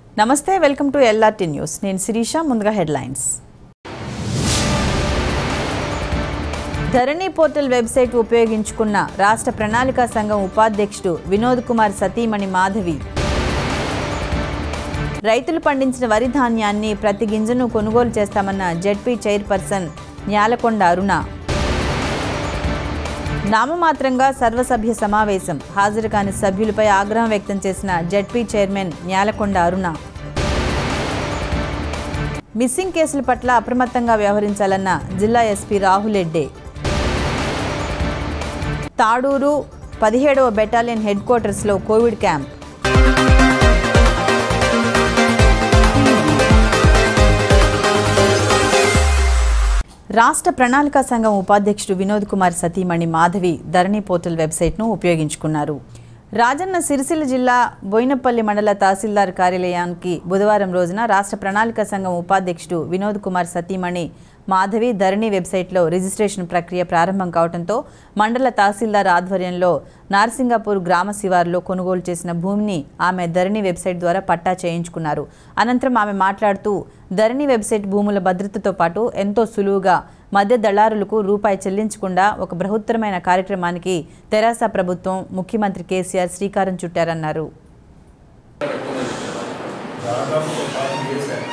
నమస్తే welcome to LRT news నేను శిరీష ముందుగా హెడ్లైన్స్ ధరణి పోర్టల్ వెబ్సైట్ ఉపయోగించుకున్న రాష్ట్ర ప్రణాళికా సంఘం ఉపాధ్యక్షుడు వినోద్ కుమార్ సతీమణి మాధవి రైతులు పండించిన వరి ధాన్యాన్ని ప్రతి గింజను కొనుగోలు చేస్తామన్న జెడ్పీ చైర్పర్సన్ న్యాలకొండ అరుణ నామమాత్రంగా సర్వసభ్య సమావేశం హాజరు కాని సభ్యులపై ఆగ్రహం వ్యక్తం చేసిన ZP chairman Nyalakonda Aruna missing కేసుల పట్ల అప్రమత్తంగా వ్యవహరించాలన్న జిల్లా ఎస్పీ రాహుల్ ఎడ్డే తాడూరు పదిహేడవ బెటాలియన్ హెడ్ క్వార్టర్స్లో కోవిడ్ క్యాంప్ రాష్ట్ర ప్రణాళికా సంఘం ఉపాధ్యక్షుడు వినోద్ కుమార్ సతీమణి మాధవి ధరణి పోర్టల్ వెబ్సైట్ను ఉపయోగించుకున్నారు రాజన్న సిరిసిల్ల జిల్లా బోయినపల్లి మండల తహసీల్దార్ కార్యాలయానికి బుధవారం రోజున రాష్ట్ర ప్రణాళికా సంఘం ఉపాధ్యక్షుడు వినోద్ కుమార్ సతీమణి మాధవి ధరణి వెబ్సైట్లో రిజిస్ట్రేషన్ ప్రక్రియ ప్రారంభం కావడంతో మండల తహసీల్దార్ ఆధ్వర్యంలో నార్సింగాపూర్ గ్రామ శివారులో కొనుగోలు చేసిన భూమిని ఆమె ధరణి వెబ్సైట్ ద్వారా పట్టా చేయించుకున్నారు అనంతరం ఆమె మాట్లాడుతూ ధరణి వెబ్సైట్ భూముల భద్రతతో పాటు ఎంతో సులువుగా మధ్య దళారులకు రూపాయి చెల్లించకుండా ఒక బృహత్తరమైన కార్యక్రమానికి తెరాస ప్రభుత్వం ముఖ్యమంత్రి కేసీఆర్ శ్రీకారం చుట్టారన్నారు దాదాపు ఒక ఫైవ్ ఇయర్స్ అయింది.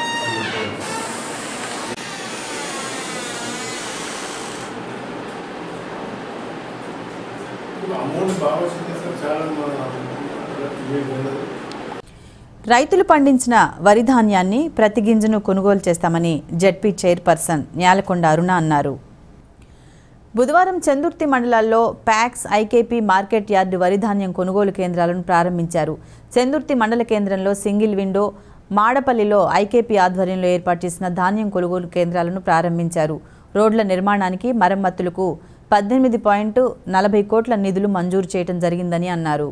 ఇప్పుడు అమౌంట్ బాగా వచ్చింది సార్ చాలా మన మీకు ఉన్నది రైతులు పండించిన వరి ధాన్యాన్ని ప్రతి గింజను కొనుగోలు చేస్తామని జెడ్పీ చైర్పర్సన్ న్యాలకొండ అరుణ అన్నారు బుధవారం చందుర్తి మండలాల్లో ప్యాక్స్ ఐకేపీ మార్కెట్ యార్డు వరి ధాన్యం కొనుగోలు కేంద్రాలను ప్రారంభించారు చందుర్తి మండల కేంద్రంలో సింగిల్ విండో మాడపల్లిలో ఐకేపీ ఆధ్వర్యంలో ఏర్పాటు చేసిన ధాన్యం కొనుగోలు కేంద్రాలను ప్రారంభించారు రోడ్ల నిర్మాణానికి మరమ్మతులకు పద్దెనిమిది పాయింట్ నలభై కోట్ల నిధులు మంజూరు చేయడం జరిగిందని అన్నారు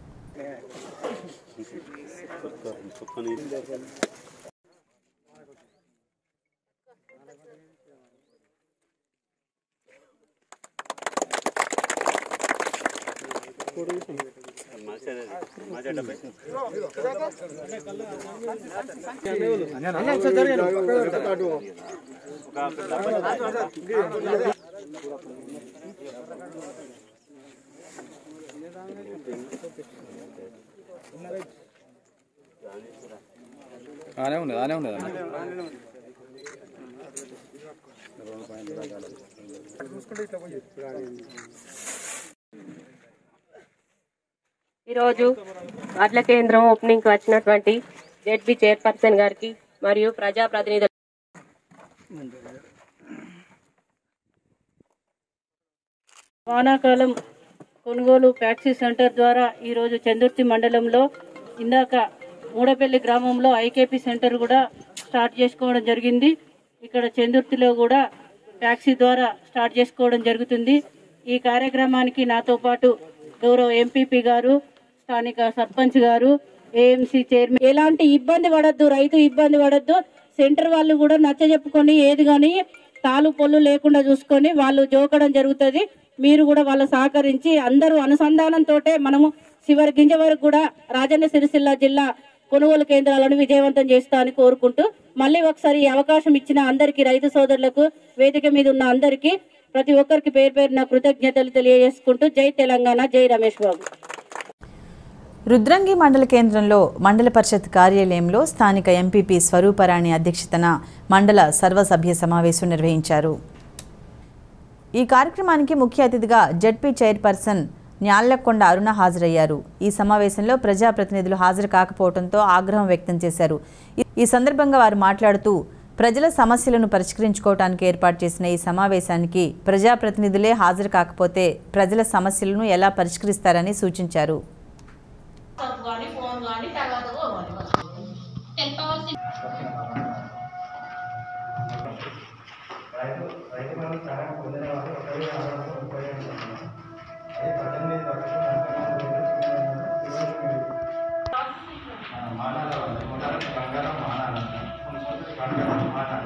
ఆనే ఉన్నది ఆనే ఉన్నది అన్న ఈరోజు వడ్ల కేంద్రం ఓపెనింగ్ కి వచ్చినటువంటి జెడ్బీ చైర్పర్సన్ గారికి మరియు ప్రజాప్రతినిధులు వానాకాలం కొనుగోలు ఫ్యాక్సీ సెంటర్ ద్వారా ఈరోజు చందుర్తి మండలంలో ఇందాక మూడపల్లి గ్రామంలో ఐకేపీ సెంటర్ కూడా స్టార్ట్ చేసుకోవడం జరిగింది ఇక్కడ చందుర్తిలో కూడా ట్యాక్సీ ద్వారా స్టార్ట్ చేసుకోవడం జరుగుతుంది ఈ కార్యక్రమానికి నాతో పాటు గౌరవ ఎంపీపీ గారు స్థానిక సర్పంచ్ గారు ఏఎంసీ చైర్మన్ ఎలాంటి ఇబ్బంది పడద్దు రైతు ఇబ్బంది పడద్దు సెంటర్ వాళ్ళు కూడా నచ్చ చెప్పుకొని ఏది కానీ తాలు పొల్లు లేకుండా చూసుకొని వాళ్ళు జోకడం జరుగుతుంది మీరు కూడా వాళ్ళ సహకరించి అందరూ అనుసంధానంతో మనము చివరి గింజ వరకు కూడా రాజన్న సిరిసిల్ల జిల్లా కొనుగోలు కేంద్రాలను విజయవంతం చేస్తా అని కోరుకుంటూ మళ్ళీ ఒకసారి ఈ అవకాశం ఇచ్చిన అందరికీ రైతు సోదరులకు వేదిక మీద ఉన్న అందరికీ ప్రతి ఒక్కరికి పేరు పేరున కృతజ్ఞతలు తెలియజేసుకుంటూ జై తెలంగాణ జై రమేష్ బాబు రుద్రంగి మండల కేంద్రంలో మండల పరిషత్ కార్యాలయంలో స్థానిక ఎంపీపీ స్వరూపరాణి అధ్యక్షతన మండల సర్వసభ్య సమావేశం నిర్వహించారు ఈ కార్యక్రమానికి ముఖ్య అతిథిగా జడ్పీ చైర్పర్సన్ న్యాళ్లకొండ అరుణ హాజరయ్యారు ఈ సమావేశంలో ప్రజాప్రతినిధులు హాజరు కాకపోవడంతో ఆగ్రహం వ్యక్తం చేశారు ఈ- ఈ సందర్భంగా వారు మాట్లాడుతూ ప్రజల సమస్యలను పరిష్కరించుకోవడానికి ఏర్పాటు చేసిన ఈ సమావేశానికి ప్రజాప్రతినిధులే హాజరు కాకపోతే ప్రజల సమస్యలను ఎలా పరిష్కరిస్తారని సూచించారు కానీ ఫోన్ కానీ తర్వాత పోవాలి తెలిపవలసిన రైతు రైతు మనం చాలా పొందిన వాళ్ళు ఒకరి ఆధారంగా ఉపయోగించుకుంటున్నాం అది పద్దెనిమిది లక్షలు మానాల మొదల బంగారం మానాల బంగారం మానాల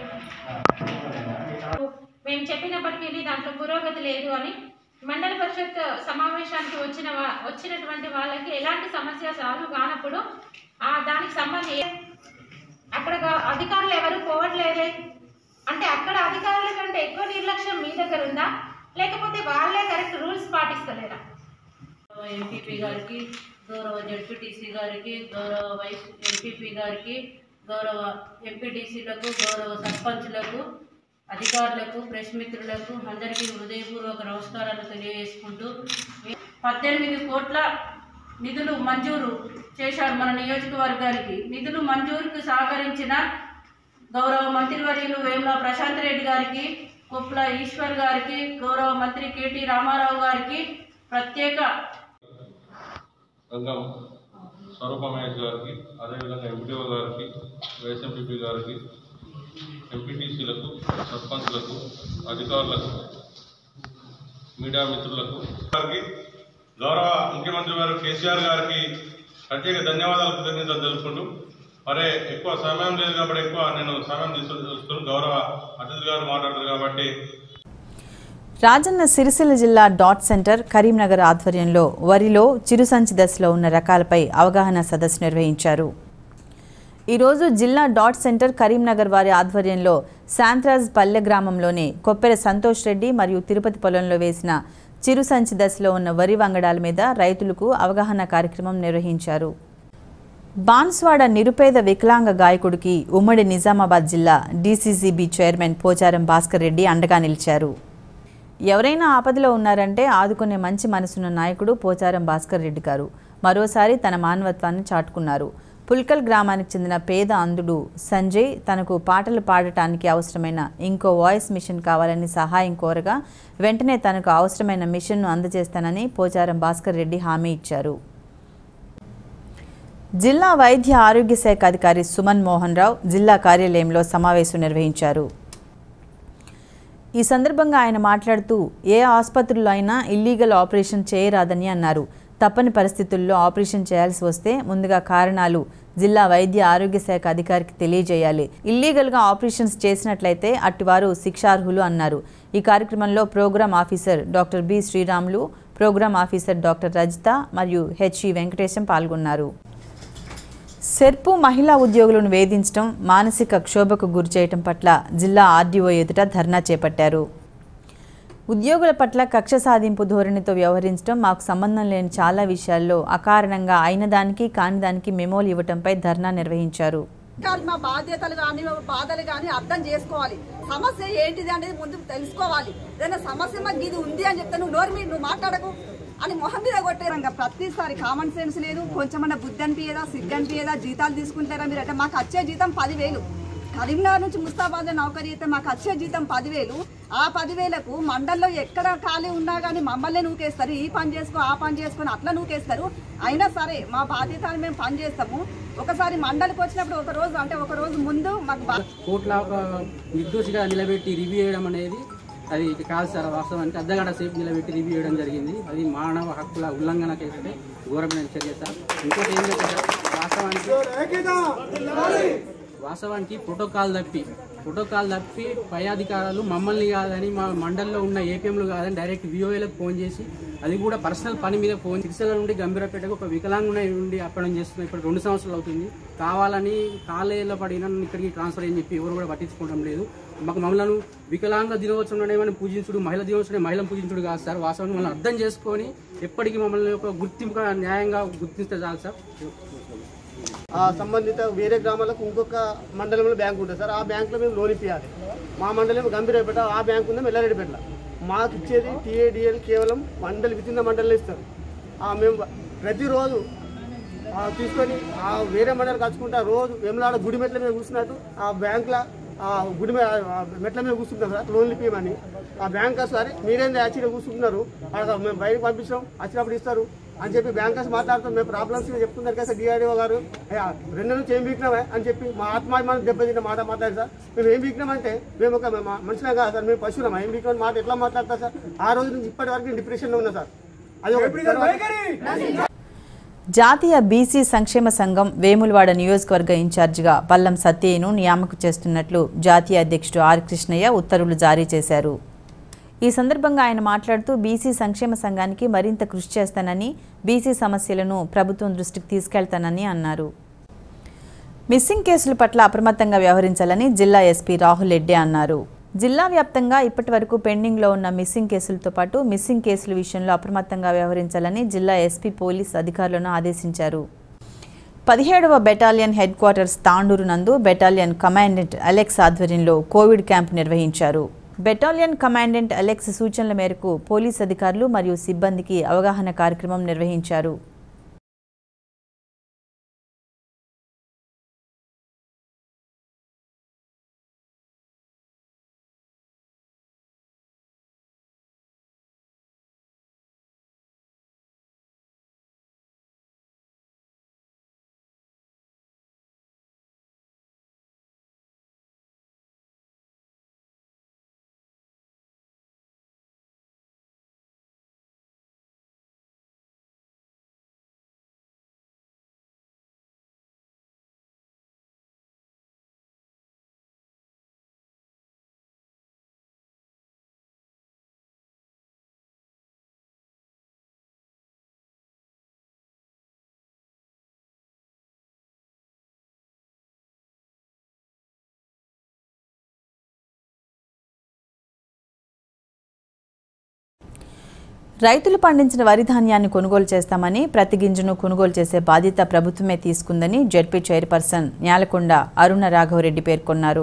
మేము చెప్పినప్పటికీ దాంట్లో పురోగతి లేదు అని మండల పరిషత్ సమావేశానికి వచ్చిన వా- వచ్చినటువంటి వాళ్ళకి ఎలాంటి సమస్య సాల్వ్ కానప్పుడు ఆ దానికి సంబంధించి అక్కడ గా- అధికారులు ఎవరు పోవట్లేదే అంటే అక్కడ అధికారుల కంటే ఎక్కువ నిర్లక్ష్యం మీ దగ్గర ఉందా లేకపోతే వాళ్ళే కరెక్ట్ రూల్స్ పాటిస్తలేరా ఎంపీపీ గారికి గౌరవ జడ్పీటీసీ గారికి గౌరవ వైస్ ఎంపీపీ గారికి గౌరవ ఎంపీటీసీలకు గౌరవ సర్పంచ్లకు అధికారులకు ప్రెస్ మిత్రులకు అందరికీ హృదయపూర్వక నమస్కారాలు తెలియజేసుకుంటూ పద్దెనిమిది కోట్ల నిధులు మంజూరు చేశారు మన నియోజకవర్గానికి నిధులు మంజూరుకు సహకరించిన గౌరవ మంత్రివర్యులు వేముల ప్రశాంత్ రెడ్డి గారికి కుప్ల ఈశ్వర్ గారికి గౌరవ మంత్రి కేటీ రామారావు గారికి ప్రత్యేక రంగం స్వరూప మహేష్ గారికి అదేవిధంగా ఎంపీడీఓ గారికి వైఎస్ఎంపీపీ గారికి ఎంపీటీసీలకు సర్పంచ్లకు అధికారులకు మీడియా మిత్రులకు గారికి గౌరవ ముఖ్యమంత్రి గారు కేసీఆర్ గారికి ప్రత్యేక ధన్యవాదాలు కృతజ్ఞతలు తెలుపుకుంటూ మరి ఎక్కువ సమయం లేదు కాబట్టి ఎక్కువ నేను సమయం తీసుకు గౌరవ అతిథి గారు మాట్లాడతారు కాబట్టి రాజన్న సిరిసిల్ల జిల్లా డాట్ సెంటర్ కరీంనగర్ ఆధ్వర్యంలో వరిలో చిరుసంచి దశలో ఉన్న రకాలపై అవగాహన సదస్సు నిర్వహించారు ఈరోజు జిల్లా డాట్ సెంటర్ కరీంనగర్ వారి ఆధ్వర్యంలో శాంత్రాజ్ పల్లె గ్రామంలోని కొప్పెర సంతోష్ రెడ్డి మరియు తిరుపతి పొలంలో వేసిన చిరుసంచి దశలో ఉన్న వరి వంగడాల మీద రైతులకు అవగాహన కార్యక్రమం నిర్వహించారు బాన్స్వాడ నిరుపేద వికలాంగ గాయకుడికి ఉమ్మడి నిజామాబాద్ జిల్లా డీసీసీబీ చైర్మన్ పోచారం భాస్కర్ రెడ్డి అండగా నిలిచారు ఎవరైనా ఆపదలో ఉన్నారంటే ఆదుకునే మంచి మనసున్న నాయకుడు పోచారం భాస్కర్ రెడ్డి గారు మరోసారి తన మానవత్వాన్ని చాటుకున్నారు పుల్కల్ గ్రామానికి చెందిన పేద అంధుడు సంజయ్ తనకు పాటలు పాడటానికి అవసరమైన ఇంకో వాయిస్ మిషన్ కావాలని సహాయం కోరగా వెంటనే తనకు అవసరమైన మిషన్ను అందజేస్తానని పోచారం భాస్కర్ రెడ్డి హామీ ఇచ్చారు జిల్లా వైద్య ఆరోగ్య శాఖ అధికారి సుమన్ మోహన్ రావు జిల్లా కార్యాలయంలో సమావేశం నిర్వహించారు ఈ సందర్భంగా ఆయన మాట్లాడుతూ ఏ ఆసుపత్రుల్లో అయినా ఇల్లీగల్ ఆపరేషన్ చేయరాదని అన్నారు తప్పని పరిస్థితుల్లో ఆపరేషన్ చేయాల్సి వస్తే ముందుగా కారణాలు జిల్లా వైద్య ఆరోగ్య శాఖ అధికారికి తెలియజేయాలి ఇల్లీగల్గా ఆపరేషన్స్ చేసినట్లయితే అట్టివారు శిక్షార్హులు అన్నారు ఈ కార్యక్రమంలో program officer doctor B Sriramulu program officer doctor Rajitha మరియు హెచ్ఈ వెంకటేశం పాల్గొన్నారు సెర్పు మహిళా ఉద్యోగులను వేధించడం మానసిక క్షోభకు గురిచేయటం పట్ల జిల్లా ఆర్డీఓ ఎదుట ధర్నా చేపట్టారు ఉద్యోగుల పట్ల కక్ష సాధింపు ధోరణితో వ్యవహరించడం మాకు సంబంధం లేని చాలా విషయాల్లో అకారణంగా అయిన దానికి కాని దానికి మెమోలు ఇవ్వటంపై ధర్నా నిర్వహించారు కాదు మా బాధ్యతలు కానీ మా బాధలు కానీ అర్థం చేసుకోవాలి సమస్య ఏంటిది అనేది ముందు తెలుసుకోవాలి ఏదైనా సమస్య మాకు ఇది ఉంది అని చెప్తే నువ్వు నోరు మీద నువ్వు మాట్లాడకు అని మొహం మీద కొట్టేరంగా ప్రతిసారి కామన్ సెన్స్ లేదు కొంచెమన్నా బుద్ధి అనిపించదా సిగ్గు అనిపించదా జీతాలు తీసుకుంటారా మీరు అంటే మాకు వచ్చే జీతం పదివేలు కరీంనగర్ నుంచి ముస్తాబాద్ నౌకరీ అయితే మాకు వచ్చే జీతం పదివేలు ఆ పదివేలకు మండల్లో ఎక్కడ ఖాళీ ఉన్నా కానీ మమ్మల్ని నూకేస్తారు ఈ పని చేసుకో ఆ పని చేసుకొని అట్లా నూకేస్తారు అయినా సరే మా బాధ్యతలు మేము పని చేస్తాము ఒకసారి మండలికి వచ్చినప్పుడు ఒక రోజు అంటే ఒక రోజు ముందు మాకు బా- కోట్ల ఒక నిర్దోషిగా నిలబెట్టి రివ్యూ చేయడం అనేది అది కాదు సార్ వాస్తవానికి అర్ధగంట సేపు నిలబెట్టి రివ్యూ చేయడం జరిగింది అది మానవ హక్కుల ఉల్లంఘన కేసు ఘోరమైన చర్య సార్ ఇంకోటి ఏం లేదు సార్ వాస్తవానికి వాస్తవానికి ప్రోటోకాల్ తప్పి ప్రోటోకాల్ తప్పి పై అధికారులు మమ్మల్ని కాదని మా మండల్లో ఉన్న ఏపీఎంలు కాదని డైరెక్ట్ విఓఏలకు ఫోన్ చేసి అది కూడా పర్సనల్ పని మీద ఫోన్ సిరిసిల్ల నుండి గంభీరపేటకు ఒక వికలాంగున నుండి అప్పడం చేస్తున్నాం ఇప్పుడు రెండు సంవత్సరాలు అవుతుంది కావాలని కాలేజీలో పడిన నన్ను ఇక్కడికి ట్రాన్స్ఫర్ అని చెప్పి ఎవరు కూడా పట్టించుకోవడం లేదు మాకు మమ్మల్ని వికలాంగ దినోత్సవం ఏమైనా పూజించుడు మహిళా దినోత్సవం మహిళను పూజించుడు కాదు సార్ వాస్తవాన్ని మమ్మల్ని అర్థం చేసుకొని ఎప్పటికీ మమ్మల్ని ఒక గుర్తింపుగా న్యాయంగా గుర్తిస్తే చాలు సార్ ఆ సంబంధిత వేరే గ్రామాలకు ఇంకొక మండలంలో బ్యాంక్ ఉంటుంది సార్ ఆ బ్యాంకులో మేము లోన్ ఇప్పించాలి మా మండలం గంభీరపేట ఆ బ్యాంక్ ఉందా మెల్లారెడ్డిపేట మాకు ఇచ్చేది టీఏడిఎల్ కేవలం మండలి విత్ ఇన్ ద మండలిలో ఇస్తారు ఆ మేము ప్రతిరోజు ఆ తీసుకొని ఆ వేరే మండలి కలుసుకుంటా రోజు వెమ్లాడ గుడి మెట్ల మీద కూర్చున్నట్టు ఆ బ్యాంకులో ఆ గుడి మీద ఆ మెట్ల మీద కూర్చుంటాం సార్ లోన్లు ఇప్పియమని ఆ బ్యాంక్ సార్ మీరేంది యాక్చువల్గా కూర్చుంటున్నారు అక్కడ మేము బయటకు పంపించాం వచ్చినప్పుడు ఇస్తారు అని చెప్పి బ్యాంకర్స్ మాట్లాడుతాం మేము ప్రాబ్లమ్స్ చెప్తున్నారు కదా సార్ డిఆర్డీఓ గారు అయ్యా రెండు నుంచి ఏం వీక్నామే అని చెప్పి మా ఆత్మాభిమానం దెబ్బతిన్న మాట మాట్లాడారు సార్ మేము ఏం వీక్నామంటే మేము ఒక మా- మనుషులే కాదు సార్ మేము పశువులం ఏం వీక్నాం మాట ఎట్లా మాట్లాడతారు సార్ ఆ రోజు నుంచి ఇప్పటి వరకు నేను డిప్రెషన్లో ఉన్నా సార్ అది ఒక జాతీయ బీసీ సంక్షేమ సంఘం వేములవాడ నియోజకవర్గ ఇన్ఛార్జిగా పల్లం సత్యయ్యను నియామకం చేస్తున్నట్లు జాతీయ అధ్యక్షుడు ఆర్ కృష్ణయ్య ఉత్తర్వులు జారీ చేశారు ఈ సందర్భంగా ఆయన మాట్లాడుతూ బీసీ సంక్షేమ సంఘానికి మరింత కృషి చేస్తానని బీసీ సమస్యలను ప్రభుత్వం దృష్టికి తీసుకెళ్తానని అన్నారు మిస్సింగ్ కేసుల పట్ల అప్రమత్తంగా వ్యవహరించాలని జిల్లా ఎస్పీ రాహుల్ రెడ్డి అన్నారు జిల్లా వ్యాప్తంగా ఇప్పటి వరకు పెండింగ్లో ఉన్న మిస్సింగ్ కేసులతో పాటు మిస్సింగ్ కేసుల విషయంలో అప్రమత్తంగా వ్యవహరించాలని జిల్లా ఎస్పీ పోలీస్ అధికారులను ఆదేశించారు పదిహేడవ బెటాలియన్ హెడ్ క్వార్టర్స్ తాండూరు నందు బెటాలియన్ కమాండెంట్ అలెక్స్ ఆధ్వర్యంలో కోవిడ్ క్యాంప్ నిర్వహించారు బెటాలియన్ కమాండెంట్ అలెక్స్ సూచనల మేరకు పోలీస్ అధికారులు మరియు సిబ్బందికి అవగాహన కార్యక్రమం నిర్వహించారు రైతులు పండించిన వరి ధాన్యాన్ని కొనుగోలు చేస్తామని ప్రతి గింజను కొనుగోలు చేసే బాధ్యత ప్రభుత్వమే తీసుకుందని జడ్పీ చైర్పర్సన్ న్యాలకొండ అరుణ రాఘవరెడ్డి పేర్కొన్నారు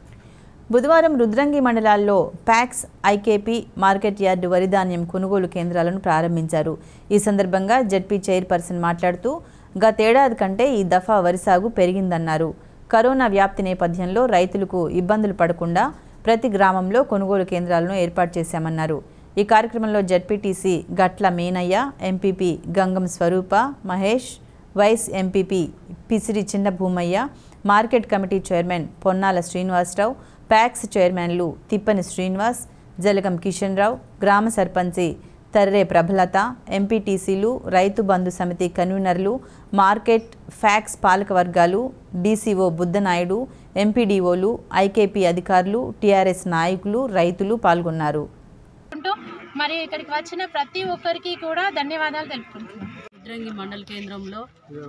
బుధవారం రుద్రంగి మండలాల్లో ప్యాక్స్ ఐకేపీ మార్కెట్ యార్డు వరి ధాన్యం కొనుగోలు కేంద్రాలను ప్రారంభించారు ఈ సందర్భంగా జడ్పీ చైర్పర్సన్ మాట్లాడుతూ గతేడాది కంటే ఈ దఫా వరి సాగు పెరిగిందన్నారు కరోనా వ్యాప్తి నేపథ్యంలో రైతులకు ఇబ్బందులు పడకుండా ప్రతి గ్రామంలో కొనుగోలు కేంద్రాలను ఏర్పాటు చేశామన్నారు ఈ కార్యక్రమంలో ZPTC Gatla Meenaiah MPP Gangam Swaroopa Mahesh vice MPP Pisiri Chinna Bhoomaiah market committee chairman Ponnala Srinivasarao PACS చైర్మన్లు తిప్పని శ్రీనివాస్ జలగం కిషన్ రావు గ్రామ సర్పంచి తర్రే ప్రభలత ఎంపీటీసీలు రైతు బంధు సమితి కన్వీనర్లు మార్కెట్ ఫ్యాక్స్ పాలక వర్గాలు డీసీఓ బుద్ధనాయుడు ఎంపీడీఓలు ఐకేపీ అధికారులు టీఆర్ఎస్ నాయకులు రైతులు పాల్గొన్నారు ఉంటూ మరి ఇక్కడికి వచ్చిన ప్రతి ఒక్కరికి కూడా ధన్యవాదాలు తెలుపుకుంటున్నాం రుద్రంగి మండల కేంద్రంలో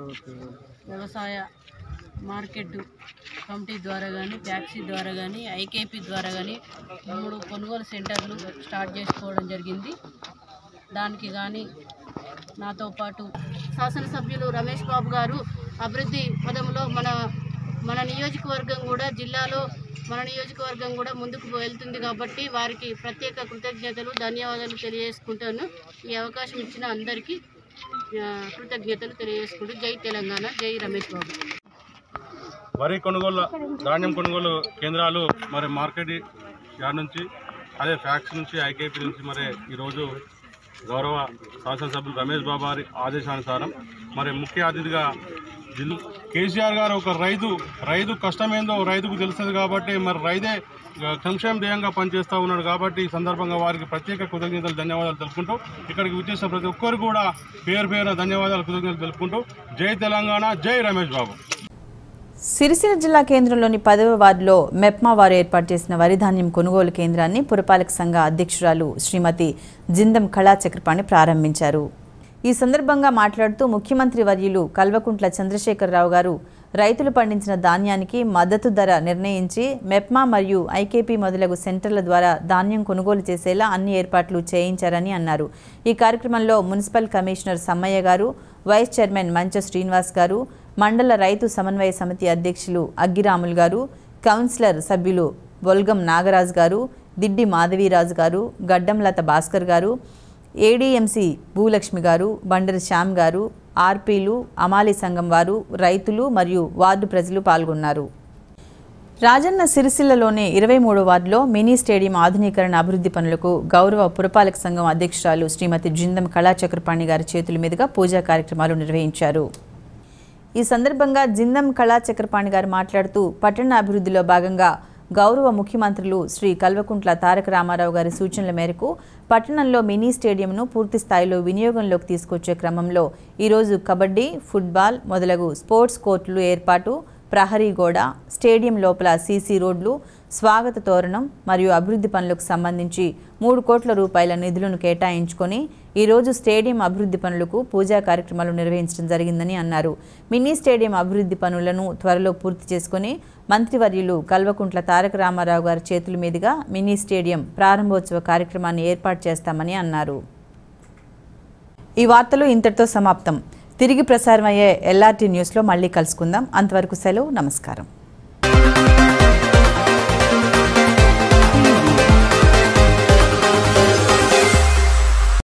వ్యవసాయ మార్కెట్ కమిటీ ద్వారా కానీ ట్యాక్సీ ద్వారా కానీ ఐకేపీ ద్వారా కానీ మూడు కొనుగోలు సెంటర్లు స్టార్ట్ చేసుకోవడం జరిగింది దానికి కానీ నాతో పాటు శాసనసభ్యులు రమేష్ బాబు గారు అభివృద్ధి పదంలో మన మన నియోజకవర్గం కూడా జిల్లాలో మన నియోజకవర్గం కూడా ముందుకు వెళ్తుంది కాబట్టి వారికి ప్రత్యేక కృతజ్ఞతలు ధన్యవాదాలు తెలియజేసుకుంటాను ఈ అవకాశం ఇచ్చిన అందరికీ ఆ, కృతజ్ఞతలు తెలియజేసుకుంటూ జై తెలంగాణ జై రమేష్ బాబు వరి కొనుగోలు ధాన్యం కొనుగోలు కేంద్రాలు మరి మార్కెట్ యార్డ్ నుంచి అదే ఫ్యాక్స్ నుంచి ఐకేపీ నుంచి మరి ఈరోజు గౌరవ శాసనసభ్యులు రమేష్ బాబు గారి ఆదేశానుసారం మరి ముఖ్య అతిథిగా జిల్లా కేసీఆర్ గారు ఒక రైతు రైతు కష్టమేందో రైతుకు తెలుస్తుంది కాబట్టి మరి రైతే సంక్షేమ ధ్యేయంగా పనిచేస్తూ ఉన్నాడు కాబట్టి ఈ సందర్భంగా వారికి ప్రత్యేక కృతజ్ఞతలు ధన్యవాదాలు తెలుపుకుంటూ ఇక్కడికి విచ్చేసిన ప్రతి ఒక్కరు కూడా పేరు పేరున ధన్యవాదాలు కృతజ్ఞతలు తెలుపుకుంటూ జై తెలంగాణ జై రమేష్ బాబు సిరిసిల్ల జిల్లా కేంద్రంలోని పదవ వార్డులో మెప్మా వారు ఏర్పాటు చేసిన వరి ధాన్యం కొనుగోలు కేంద్రాన్ని పురపాలక సంఘ అధ్యక్షురాలు శ్రీమతి జిందం కళా చక్రపాణి ప్రారంభించారు ఈ సందర్భంగా మాట్లాడుతూ ముఖ్యమంత్రి వర్యులు కల్వకుంట్ల చంద్రశేఖరరావు గారు రైతులు పండించిన ధాన్యానికి మద్దతు ధర నిర్ణయించి మెప్మా మరియు ఐకేపీ మొదలగు సెంటర్ల ద్వారా ధాన్యం కొనుగోలు చేసేలా అన్ని ఏర్పాట్లు చేయించారని అన్నారు ఈ కార్యక్రమంలో మున్సిపల్ కమిషనర్ సమ్మయ్య గారు వైస్ చైర్మన్ మంచ శ్రీనివాస్ గారు మండల రైతు సమన్వయ సమితి అధ్యక్షులు అగ్గిరాములు గారు కౌన్సిలర్ సభ్యులు బొల్గం నాగరాజు గారు దిడ్డి మాధవీరాజు గారు గడ్డంలత భాస్కర్ గారు ఏడీఎంసీ భూలక్ష్మి గారు బండరి శ్యామ్ గారు ఆర్పీలు అమాలి సంఘం వారు రైతులు మరియు వార్డు ప్రజలు పాల్గొన్నారు రాజన్న సిరిసిల్లలోని ఇరవై మూడో వార్డులో మినీ స్టేడియం ఆధునీకరణ అభివృద్ధి పనులకు గౌరవ పురపాలక సంఘం అధ్యక్షురాలు శ్రీమతి జిందం కళాచక్రపాణి గారి చేతుల మీదుగా పూజా కార్యక్రమాలు నిర్వహించారు ఈ సందర్భంగా జిందం కళాచక్రపాణి గారు మాట్లాడుతూ పట్టణ అభివృద్ధిలో భాగంగా గౌరవ ముఖ్యమంత్రులు శ్రీ కల్వకుంట్ల తారక రామారావు గారి సూచనల మేరకు పట్టణంలో మినీ స్టేడియంను పూర్తి స్థాయిలో వినియోగంలోకి తీసుకొచ్చే క్రమంలో ఈరోజు కబడ్డీ ఫుట్బాల్ మొదలగు స్పోర్ట్స్ కోర్టులు ఏర్పాటు ప్రహరీ గోడ స్టేడియం లోపల సీసీ రోడ్లు స్వాగత తోరణం మరియు అభివృద్ధి పనులకు సంబంధించి మూడు కోట్ల రూపాయల నిధులను కేటాయించుకొని ఈరోజు స్టేడియం అభివృద్ధి పనులకు పూజా కార్యక్రమాలు నిర్వహించడం జరిగిందని అన్నారు మినీ స్టేడియం అభివృద్ధి పనులను త్వరలో పూర్తి చేసుకొని మంత్రివర్యులు కల్వకుంట్ల తారక రామారావు గారి చేతుల మీదుగా మినీ స్టేడియం ప్రారంభోత్సవ కార్యక్రమాన్ని ఏర్పాటు చేస్తామని అన్నారు ఈ వార్తలు ఇంతటితో సమాప్తం తిరిగి ప్రసారమయ్యే ఎల్ఆర్టీ న్యూస్లో మళ్ళీ కలుసుకుందాం అంతవరకు సెలవు నమస్కారం